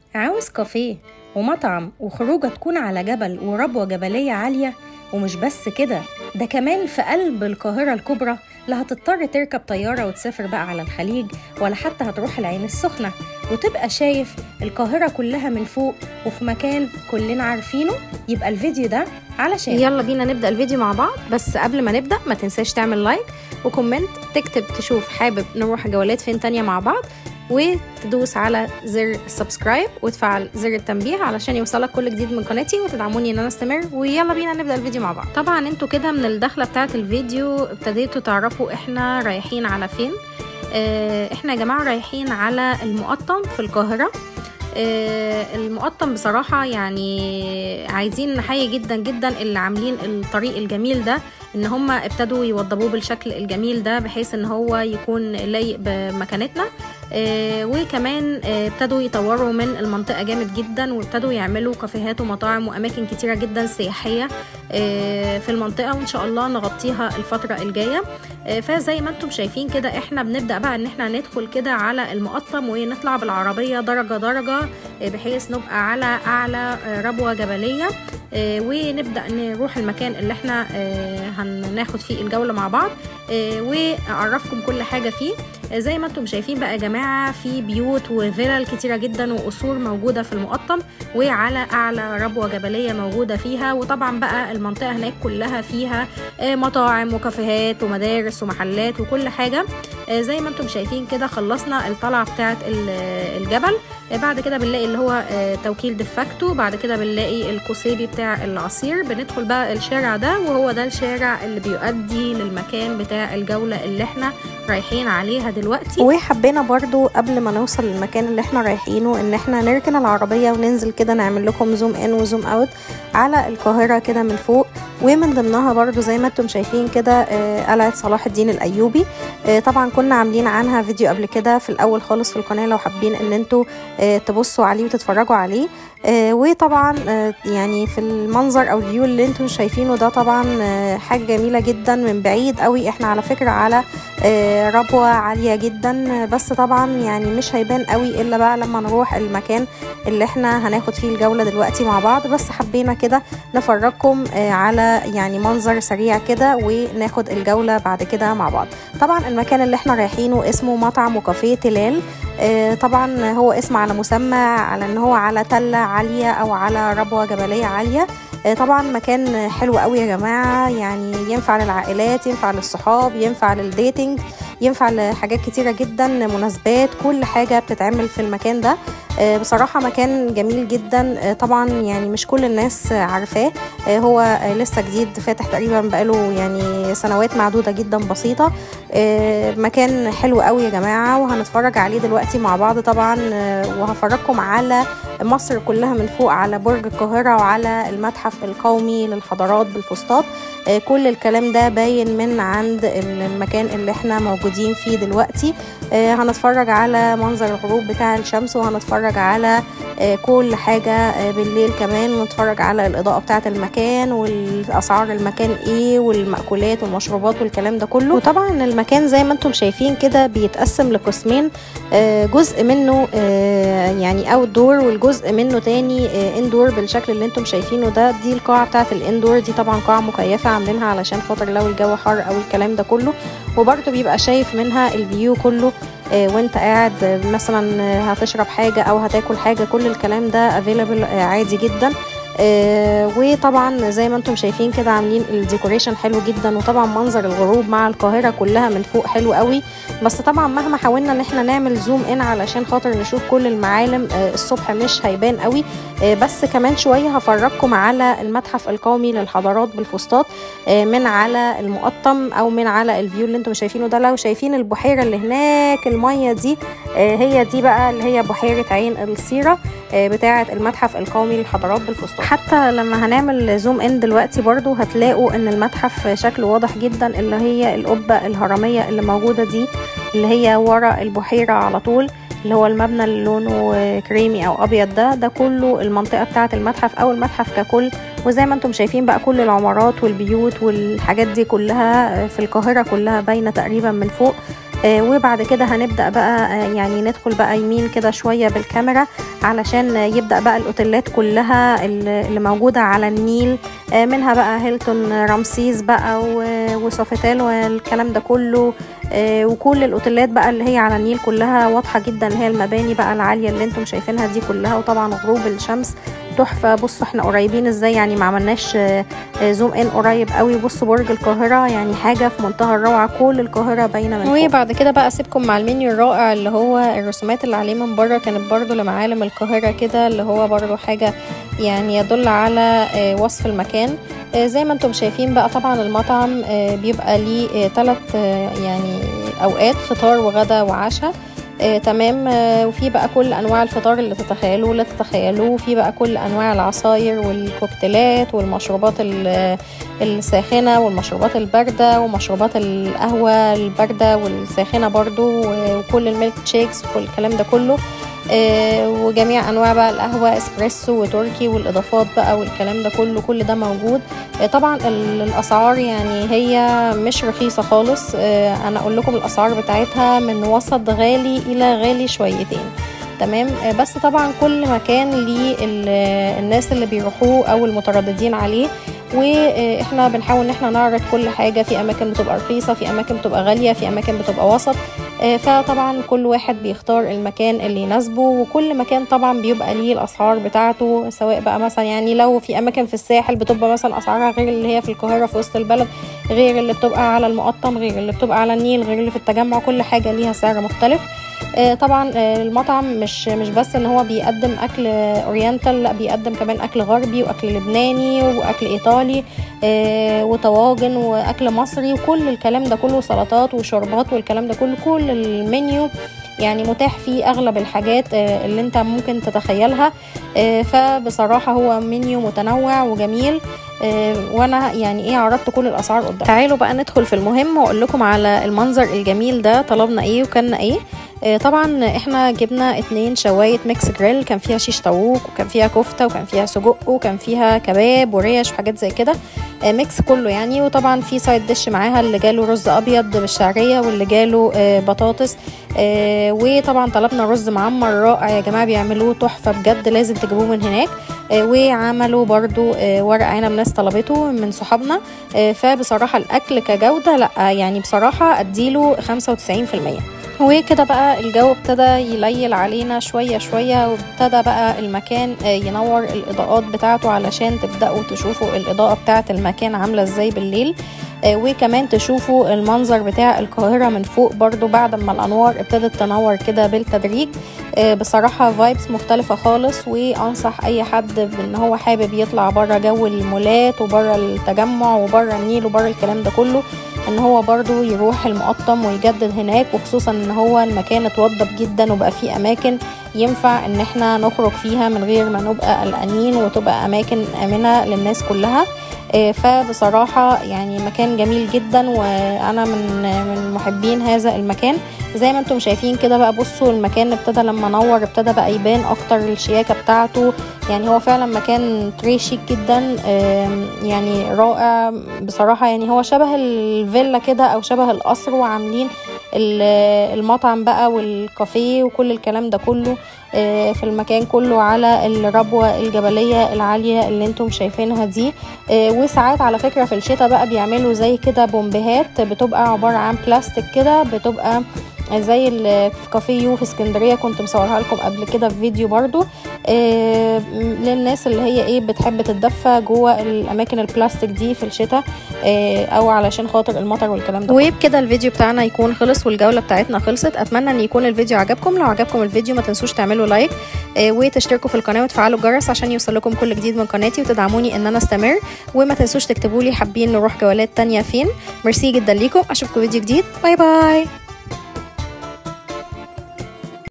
عاوز كافيه ومطعم وخروجة تكون على جبل وربوة جبلية عالية ومش بس كده ده كمان في قلب القاهرة الكبرى لا هتضطر تركب طيارة وتسافر بقى على الخليج ولا حتى هتروح العين السخنة وتبقى شايف القاهرة كلها من فوق وفي مكان كلنا عارفينه يبقى الفيديو ده علشان يلا بينا نبدا الفيديو مع بعض بس قبل ما نبدا ما تنساش تعمل لايك وكومنت تكتب تشوف حابب نروح جولات فين تانية مع بعض وتدوس على زر السبسكرايب وتفعل زر التنبيه علشان يوصلك كل جديد من قناتي وتدعموني ان انا استمر ويلا بينا نبدا الفيديو مع بعض طبعا انتوا كده من الدخله بتاعه الفيديو ابتديتوا تعرفوا احنا رايحين على فين اه احنا يا جماعه رايحين على المقطم في القاهره آه المقطم بصراحة يعني عايزين نحيي جدا جدا اللي عاملين الطريق الجميل ده ان هم ابتدوا يوضبوه بالشكل الجميل ده بحيث ان هو يكون لايق بمكانتنا آه وكمان آه ابتدوا يطوروا من المنطقة جامد جدا وابتدوا يعملوا كافيهات ومطاعم واماكن كتيرة جدا سياحية في المنطقة وان شاء الله نغطيها الفترة الجاية فزي ما انتم شايفين كده احنا بنبدأ بقى ان احنا ندخل كده على المقطم ونطلع بالعربية درجة درجة بحيث نبقى على اعلى ربوة جبلية ونبدأ نروح المكان اللي احنا هناخد فيه الجولة مع بعض واعرفكم كل حاجة فيه زي ما انتم شايفين بقى يا جماعة في بيوت وفلل كتيرة جدا وقصور موجودة في المقطم وعلى أعلى ربوة جبلية موجودة فيها وطبعا بقى المنطقة هناك كلها فيها مطاعم وكافيهات ومدارس ومحلات وكل حاجة زي ما انتم شايفين كده خلصنا الطلعة بتاعة الجبل بعد كده بنلاقي اللي هو توكيل دفاكتو بعد كده بنلاقي الكوسيبي بتاع العصير بندخل بقى الشارع ده وهو ده الشارع اللي بيؤدي للمكان بتاع الجولة اللي احنا رايحين عليها دلوقتي وحبينا برضو قبل ما نوصل للمكان اللي احنا رايحينه ان احنا نركن العربية وننزل كده نعمل لكم زوم ان وزوم اوت على القاهرة كده من فوق ومن ضمنها برضو زي ما انتم شايفين كده قلعة صلاح الدين الايوبي طبعا كنا عاملين عنها فيديو قبل كده في الاول خالص في القناة لو حابين ان انتوا تبصوا عليه وتتفرجوا عليه وطبعا يعني في المنظر او الفيو اللي انتم شايفينه ده طبعا حاجة جميلة جدا من بعيد قوي احنا على فكرة على ربوة عالية جدا بس طبعا يعني مش هيبان قوي الا بقى لما نروح المكان اللي احنا هناخد فيه الجولة دلوقتي مع بعض بس حبينا كده نفرجكم على يعني منظر سريع كده وناخد الجولة بعد كده مع بعض طبعا المكان اللي احنا رايحينه اسمه مطعم وكافيه تلال طبعا هو اسم على مسمى على ان هو على تلة عالية او على ربوة جبلية عالية طبعا مكان حلو قوي يا جماعة يعني ينفع للعائلات ينفع للصحاب ينفع للديتنج ينفع لحاجات كتيرة جدا مناسبات كل حاجة بتتعمل في المكان ده بصراحة مكان جميل جدا طبعا يعني مش كل الناس عارفاه هو لسه جديد فاتح تقريبا بقاله يعني سنوات معدودة جدا بسيطة مكان حلو قوي يا جماعة وهنتفرج عليه دلوقتي مع بعض طبعا وهفرجكم على مصر كلها من فوق على برج القاهرة وعلى المتحف القومي للحضارات بالفسطاط كل الكلام ده باين من عند المكان اللي احنا موجودين فيه دلوقتي هنتفرج على منظر الغروب بتاع الشمس وهنتفرج على كل حاجة بالليل كمان ونتفرج على الإضاءة بتاعة المكان والأسعار المكان إيه والمأكولات والمشروبات والكلام ده كله وطبعا المكان زي ما انتم شايفين كده بيتقسم لقسمين جزء منه يعني اوت دور والجزء منه تاني اندور بالشكل اللي انتم شايفينه ده دي القاعة بتاعة الاندور دي طبعا قاعة مكيفة عاملينها علشان خاطر لو الجو حر او الكلام ده كله وبرده بيبقى شايف منها الفيو كله وانت قاعد مثلا هتشرب حاجة او هتاكل حاجة كل الكلام ده افيلابل عادي جدا آه وطبعا زي ما انتم شايفين كده عاملين الديكوريشن حلو جدا وطبعا منظر الغروب مع القاهرة كلها من فوق حلو قوي بس طبعا مهما حاولنا ان احنا نعمل زوم ان علشان خاطر نشوف كل المعالم آه الصبح مش هيبان قوي آه بس كمان شوية هفرجكم على المتحف القومي للحضارات بالفسطاط من على المقطم او من على الفيو اللي انتم شايفينه ده لو شايفين البحيرة اللي هناك المية دي هي دي بقى اللي هي بحيرة عين الصيرة بتاعة المتحف القومي للحضارات بالفسطاط حتى لما هنعمل زوم ان دلوقتي برضو هتلاقوا ان المتحف شكله واضح جدا اللي هي القبة الهرمية اللي موجودة دي اللي هي ورا البحيرة على طول اللي هو المبنى اللي لونه كريمي او ابيض ده ده كله المنطقه بتاعه المتحف او المتحف ككل وزي ما انتم شايفين بقى كل العمارات والبيوت والحاجات دي كلها في القاهره كلها باينه تقريبا من فوق آه وبعد كده هنبدا بقى آه يعني ندخل بقى يمين كده شويه بالكاميرا علشان يبدا بقى الاوتيلات كلها اللي موجوده على النيل آه منها بقى هيلتون رمسيس بقى وسوفيتال والكلام ده كله آه وكل الاوتيلات بقى اللي هي على النيل كلها واضحه جدا اللي هي المباني بقى العاليه اللي انتم شايفينها دي كلها وطبعا غروب الشمس تحفه بصوا احنا قريبين ازاي يعني ما عملناش زوم ان قريب قوي بصوا برج القاهره يعني حاجه في منتهى الروعه كل القاهره باينه من فوق وبعد كده بقى اسيبكم مع المنيو الرائع اللي هو الرسومات اللي عليه من بره كانت برضو لمعالم القاهره كده اللي هو برضو حاجه يعني يدل على وصف المكان زي ما انتم شايفين بقى طبعا المطعم بيبقى ليه ثلاث يعني اوقات فطار وغدا وعشاء آه، تمام آه، وفي بقى كل انواع الفطار اللي تتخيلوه لا تتخيلوه في بقى كل انواع العصاير والكوكتيلات والمشروبات الساخنه والمشروبات البارده ومشروبات القهوه البارده والساخنه برضو وكل الميلك شيكس وكل الكلام ده كله آه، وجميع انواع بقى القهوه اسبريسو وتركي والاضافات بقى والكلام ده كله كل ده موجود طبعا الاسعار يعني هي مش رخيصه خالص انا اقول لكم الاسعار بتاعتها من وسط غالي الى غالي شويتين تمام بس طبعا كل مكان ليه الناس اللي بيروحوه او المترددين عليه واحنا بنحاول ان احنا نعرض كل حاجه في اماكن بتبقى رخيصه في اماكن بتبقى غاليه في اماكن بتبقى وسط فطبعا كل واحد بيختار المكان اللي يناسبه وكل مكان طبعا بيبقى ليه الاسعار بتاعته سواء بقى مثلا يعني لو في اماكن في الساحل بتبقى مثلا اسعارها غير اللي هي في القاهره في وسط البلد غير اللي بتبقى على المقطم غير اللي بتبقى على النيل غير اللي في التجمع كل حاجه ليها سعر مختلف طبعا المطعم مش مش بس ان هو بيقدم اكل اورينتال لا بيقدم كمان اكل غربي واكل لبناني واكل ايطالي وطواجن واكل مصري وكل الكلام ده كله سلطات وشوربات والكلام ده كله كل المنيو يعني متاح فيه اغلب الحاجات اللي انت ممكن تتخيلها فبصراحه هو منيو متنوع وجميل وانا يعني ايه عرضت كل الاسعار قدام تعالوا بقى ندخل في المهم واقول لكم على المنظر الجميل ده طلبنا ايه وكلنا ايه طبعا احنا جبنا اتنين شواية ميكس جريل كان فيها شيش طاووق وكان فيها كفتة وكان فيها سجق وكان فيها كباب وريش وحاجات زي كده ميكس كله يعني وطبعا في سايد ديش معاها اللي جاله رز ابيض بالشعرية واللي جاله بطاطس وطبعا طلبنا رز معمر رائع يا جماعة بيعملوه تحفة بجد لازم تجيبوه من هناك وعملوا برضو ورق عنب ناس طلبته من صحابنا فبصراحة الأكل كجودة لأ يعني بصراحة أديله 95% وكده بقى الجو ابتدى يليل علينا شوية شوية وابتدى بقى المكان ينور الإضاءات بتاعته علشان تبدأوا تشوفوا الإضاءة بتاعة المكان عاملة ازاي بالليل وكمان تشوفوا المنظر بتاع القاهرة من فوق برضو بعد ما الأنوار ابتدت تنور كده بالتدريج بصراحة فايبس مختلفة خالص وأنصح أي حد بأن هو حابب يطلع برا جو المولات وبرا التجمع وبرا النيل وبرا الكلام ده كله ان هو برضو يروح المقطم ويجدد هناك وخصوصا ان هو المكان اتوضب جدا وبقى فيه اماكن ينفع ان احنا نخرج فيها من غير ما نبقى قلقانين وتبقى اماكن امنه للناس كلها فبصراحة يعني مكان جميل جدا وأنا من من محبين هذا المكان زي ما انتم شايفين كده بقى بصوا المكان ابتدى لما نور ابتدى بقى يبان أكتر الشياكة بتاعته يعني هو فعلا مكان تري شيك جدا يعني رائع بصراحة يعني هو شبه الفيلا كده أو شبه القصر وعاملين المطعم بقى والكافيه وكل الكلام ده كله في المكان كله على الربوة الجبلية العالية اللي انتم شايفينها دي وساعات على فكرة في الشتاء بقى بيعملوا زي كده بومبهات بتبقى عبارة عن بلاستيك كده بتبقى زي اللي في كافيه يو في اسكندريه كنت مصورها لكم قبل كده في فيديو برضو آه للناس اللي هي ايه بتحب تتدفى جوه الاماكن البلاستيك دي في الشتاء آه او علشان خاطر المطر والكلام ده وبكده الفيديو بتاعنا يكون خلص والجوله بتاعتنا خلصت اتمنى ان يكون الفيديو عجبكم لو عجبكم الفيديو ما تنسوش تعملوا لايك آه وتشتركوا في القناه وتفعلوا الجرس عشان يوصل لكم كل جديد من قناتي وتدعموني ان انا استمر وما تنسوش تكتبوا لي حابين نروح جولات تانية فين ميرسي جدا ليكم اشوفكم فيديو جديد باي باي